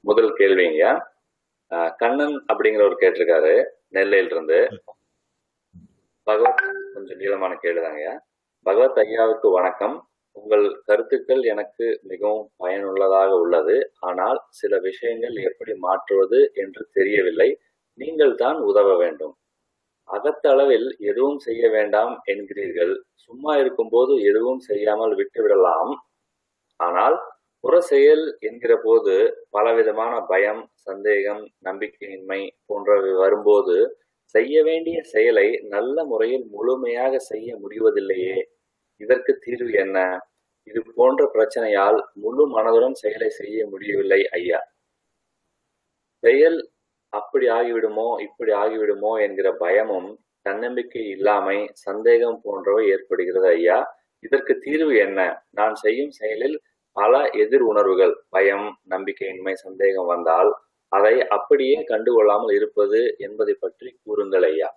முதல் கேள்விங்க அஹ், கண்ணன் அப்படிங்கிறவர் கேட்டிருக்காரு நெல்லையில இருந்து பகவத் கொஞ்சம் நீளமான கேளுதாங்க பகவத் ஐயாவுக்கு வணக்கம் உங்கள் கருத்துக்கள் எனக்கு மிகவும் பயனுள்ளதாக உள்ளது ஆனால் சில விஷயங்கள் எப்படி மாற்றுவது என்று தெரியவில்லை நீங்கள் தான் உதவ வேண்டும் அகத்தளவில் எதுவும் செய்ய வேண்டாம் என்கிறீர்கள் சும்மா இருக்கும்போது எதுவும் செய்யாமல் விட்டுவிடலாம் ஆனால் புற செயல் என்கிற போது பலவிதமான பயம் சந்தேகம் நம்பிக்கையின்மை போன்றவை வரும்போது செய்ய வேண்டிய செயலை நல்ல முறையில் முழுமையாக செய்ய முடிவதில்லையே இதற்கு தீர்வு என்ன இது போன்ற பிரச்சனையால் முழு மனதுடன் செயலை செய்ய முடியவில்லை ஐயா செயல் அப்படி ஆகிவிடுமோ இப்படி ஆகிவிடுமோ என்கிற பயமும் தன்னம்பிக்கை இல்லாமை சந்தேகம் போன்றவை ஏற்படுகிறது ஐயா இதற்கு தீர்வு என்ன நான் செய்யும் செயலில் பல எதிர் உணர்வுகள் பயம் நம்பிக்கையின்மை சந்தேகம் வந்தால் அதை அப்படியே கண்டுகொள்ளாமல் இருப்பது என்பதை பற்றி கூறுங்கள் ஐயா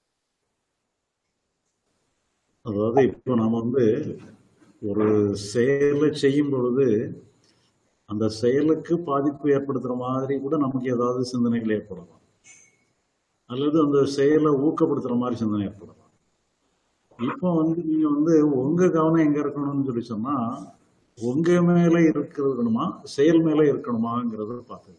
அதாவது இப்போ நாம வந்து ஒரு செயலை செய்யும் பொழுது அந்த செயலுக்கு பாதிப்பு ஏற்படுத்துற மாதிரி கூட நமக்கு ஏதாவது சிந்தனைகள் ஏற்படலாம் அல்லது அந்த செயலை ஊக்கப்படுத்துற மாதிரி சிந்தனை ஏற்படலாம் இப்போ வந்து நீங்க வந்து உங்க கவனம் எங்க இருக்கணும்னு சொல்லி சொன்னா உங்க மேல இருக்கணுமா செயல் மேல இருக்கணுமாங்கிறத பார்த்துக்கணும்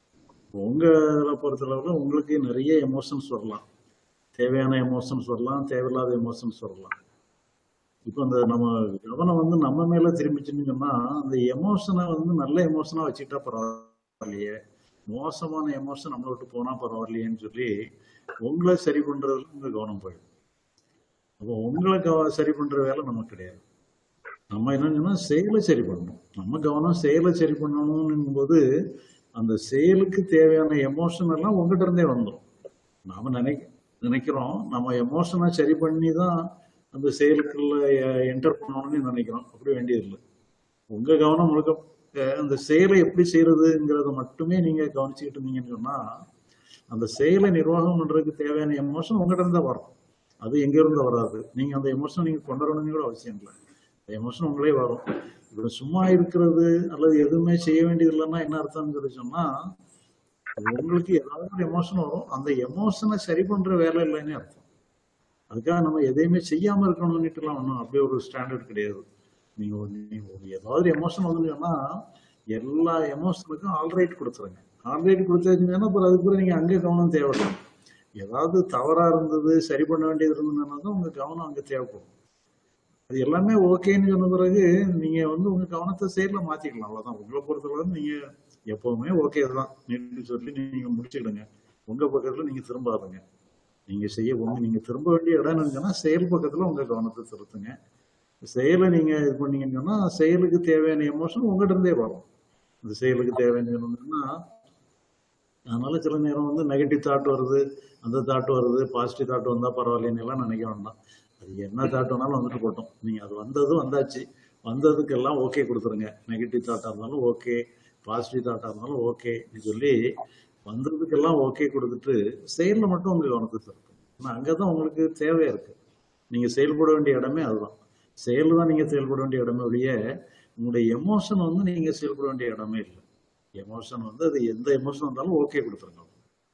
உங்களை பொறுத்தளவுல உங்களுக்கு நிறைய எமோஷன்ஸ் வரலாம் தேவையான எமோஷன்ஸ் வரலாம் தேவையில்லாத எமோஷன்ஸ் வரலாம் இப்போ அந்த நம்ம கவனம் வந்து நம்ம மேல திரும்பிச்சுன்னு சொன்னா அந்த எமோஷனை வந்து நல்ல எமோஷனா வச்சுக்கிட்டா பரவாயில்லையே மோசமான எமோஷன் நம்மளை விட்டு போனா பரவாயில்லையேன்னு சொல்லி உங்களை சரி பண்றதுல உங்க கவனம் போயிடும் அப்போ உங்களை கவ சரி பண்ற வேலை நமக்கு கிடையாது நம்ம என்ன சொன்னா செயலை சரி பண்ணணும் நம்ம கவனம் செயலை சரி பண்ணணும்னும் போது அந்த செயலுக்கு தேவையான எமோஷன் எல்லாம் உங்ககிட்ட இருந்தே வந்துடும் நாம நினைக்க நினைக்கிறோம் நம்ம எமோஷனை சரி பண்ணி தான் அந்த செயலுக்குள்ள என்டர் பண்ணணும்னு நினைக்கிறோம் அப்படி வேண்டியதில்லை உங்க கவனம் முழுக்க அஹ், அந்த செயலை எப்படி செய்யறதுங்கிறத மட்டுமே நீங்க கவனிச்சுக்கிட்டு இருந்தீங்கன்னு சொன்னா அந்த செயலை நிர்வாகம் பண்றதுக்கு தேவையான எமோஷன் உங்ககிட்ட இருந்தா வரும் அது எங்க இருந்து வராது நீங்க அந்த எமோஷன் நீங்க கொண்டு வரணும்னு கூட அவசியம் இல்லை அந்த எமோஷன் உங்களே வரும் இப்ப சும்மா இருக்கிறது அல்லது எதுவுமே செய்ய வேண்டியது இல்லைன்னா என்ன அர்த்தம்னு சொல்லி சொன்னா உங்களுக்கு ஏதாவது ஒரு எமோஷன் வரும் அந்த எமோஷனை சரி பண்ற வேலை இல்லைன்னு அர்த்தம் அதுக்காக நம்ம எதையுமே செய்யாம இருக்கணும்னுட்டுலாம் ஒன்றும் அப்படியே ஒரு ஸ்டாண்டர்ட் கிடையாது நீங்க ஒரு- நீங்க ஒரு ஏதாவது எமோஷன் வந்துச்சுன்னா எல்லா எமோஷனுக்கும் ஆல்ரைட் கொடுத்துருங்க ஆல்ரைட் கொடுத்தாச்சுன்னா அப்புறம் அதுக்கு பிறகு நீங்க அங்கே கவனம் தேவையில்லை ஏதாவது தவறா இருந்தது சரி பண்ண வேண்டியது இருந்ததுன்னா தான் உங்க கவனம் அங்க தேவைப்படும் அது எல்லாமே ஓகேன்னு சொன்ன பிறகு நீங்க வந்து உங்க கவனத்தை செயல்ல மாத்திக்கலாம் அவ்வளவுதான் உங்களை பொறுத்தவரை நீங்க எப்பவுமே ஓகே தான் நீட்டு சொல்லி நீங்க முடிச்சுக்கிடுங்க உங்க பக்கத்துல நீங்க திரும்பாதுங்க நீங்க செய்ய உங்க நீங்க திரும்ப வேண்டிய இடம் என்னன்னா செயல் பக்கத்துல உங்க கவனத்தை திருத்துங்க செயலை நீங்க இது பண்ணீங்கன்னு சொன்னா செயலுக்கு தேவையான எமோஷன் உங்ககிட்ட இருந்தே வரும் இந்த செயலுக்கு தேவையான என்னன்னா அதனால சில நேரம் வந்து நெகட்டிவ் தாட் வருது அந்த தாட் வருது பாசிட்டிவ் தாட் வந்தா பரவாயில்லைன்னு எல்லாம் நினைக்க வேண்டாம் அது என்ன தாட் வேணாலும் வந்துட்டு போட்டோம் நீங்க அது வந்தது வந்தாச்சு வந்ததுக்கெல்லாம் ஓகே கொடுத்துருங்க நெகட்டிவ் தாட்டா இருந்தாலும் ஓகே பாசிட்டிவ் தாட்டா இருந்தாலும் ஓகே சொல்லி வந்ததுக்கெல்லாம் ஓகே கொடுத்துட்டு செயல்ல மட்டும் உங்க கவனத்தை திருப்பும் ஏன்னா அங்கதான் உங்களுக்கு தேவை இருக்கு நீங்க செயல்பட வேண்டிய இடமே அதுதான் செயல் தான் நீங்க செயல்பட வேண்டிய இடமே ஒழிய உங்களுடைய எமோஷன் வந்து நீங்க செயல்பட வேண்டிய இடமே இல்லை எமோஷன் வந்து அது எந்த எமோஷன் வந்தாலும் ஓகே கொடுத்துருங்க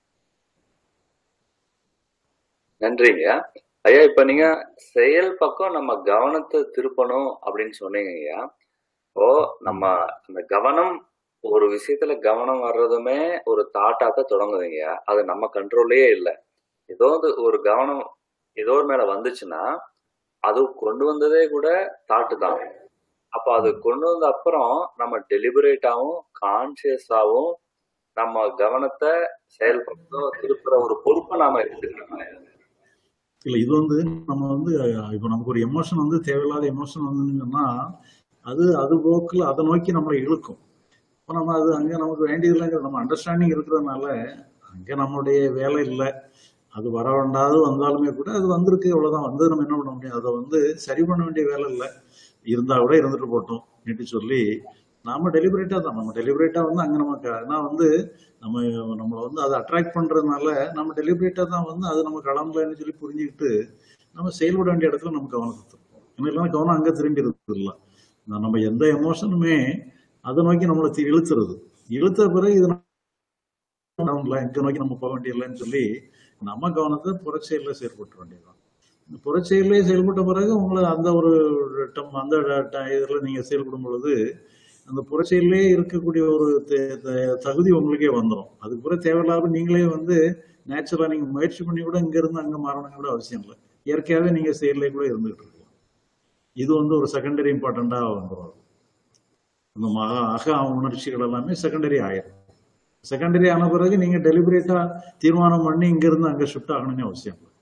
நன்றிங்க ஐயா இப்ப நீங்க செயல் பக்கம் நம்ம கவனத்தை திருப்பணும் அப்படின்னு சொன்னீங்க ஐயா இப்போ நம்ம அந்த கவனம் ஒரு விஷயத்துல கவனம் வர்றதுமே ஒரு தாட்டா தான் தொடங்குதுங்க அது நம்ம கண்ட்ரோல்லயே இல்லை ஏதோ ஒரு- ஒரு கவனம் ஏதோ ஒரு மேல வந்துச்சுன்னா அது கொண்டு வந்ததே கூட தாட்டு தான் அப்ப அது கொண்டு வந்த அப்புறம் நம்ம டெலிபரேட்டாவும் கான்சியஸாவும் நம்ம கவனத்தை செயல்படுத்த திருப்புற ஒரு பொறுப்பை நாம எடுத்துக்கணும் இல்ல இது வந்து நம்ம வந்து அஹ், இப்போ நமக்கு ஒரு எமோஷன் வந்து தேவையில்லாத எமோஷன் வந்துன்னு சொன்னா அது அது போக்கில் அதை நோக்கி நம்மளை இழுக்கும் இப்போ நம்ம அது அங்க நமக்கு வேண்டியதில்லைங்கிற நம்ம அண்டர்ஸ்டாண்டிங் இருக்கிறதுனால அங்க நம்மளுடைய வேலை இல்லை அது வர வேண்டாது வந்தாலுமே கூட அது வந்திருக்கு அவ்வளவுதான் வந்து நம்ம என்ன பண்ண முடியும் அதை வந்து சரி பண்ண வேண்டிய வேலை இல்லை இருந்தா கூட இருந்துட்டு போட்டோம் நீட்டு சொல்லி நாம டெலிபரேட்டா தான் நம்ம டெலிபரேட்டா வந்து அங்க நமக்கு ஆனா வந்து நம்ம நம்மளை வந்து அதை அட்ராக்ட் பண்றதுனால நம்ம டெலிபரேட்டா தான் வந்து அது நம்ம களம்பலன்னு சொல்லி புரிஞ்சுக்கிட்டு நம்ம செயல்பட வேண்டிய இடத்துல நம்ம கவனத்தை திருப்போம் ஏன்னா இல்லைன்னா கவனம் அங்க திரும்பி இருக்குது இல்லை நம்ம எந்த எமோஷனுமே அதை நோக்கி நம்மளை தி- இழுத்துறது இழுத்த பிறகு இது பண்ணல இங்க நோக்கி நம்ம போக வேண்டியதில்லைன்னு சொல்லி நம்ம கவனத்தை புறச்செயல செயல்பட்டு வேண்டியதுதான் இந்த புறச்செயலே செயல்பட்ட பிறகு உங்களை அந்த ஒரு டம் அந்த ட- இதுல நீங்க செயல்படும் பொழுது அந்த புறச்செயலே இருக்கக்கூடிய ஒரு தே- தே- தகுதி உங்களுக்கே வந்துடும் அதுக்கு பிறகு தேவையில்லாம நீங்களே வந்து நேச்சுரலா நீங்க முயற்சி பண்ணி கூட இங்க இருந்து அங்க மாறணும் கூட அவசியம் இல்லை இயற்கையாவே நீங்க செயலே கூட இருந்துகிட்டு இருக்கலாம் இது வந்து ஒரு செகண்டரி இம்பார்ட்டண்டா வந்துடும் அந்த மக அக உணர்ச்சிகள் எல்லாமே செகண்டரி ஆயிரும் செகண்டரி ஆன பிறகு நீங்க டெலிபரேட்டா தீர்மானம் பண்ணி இங்க இருந்து அங்க ஷிஃப்ட் ஆகணும்னு அவசியம் இல்லை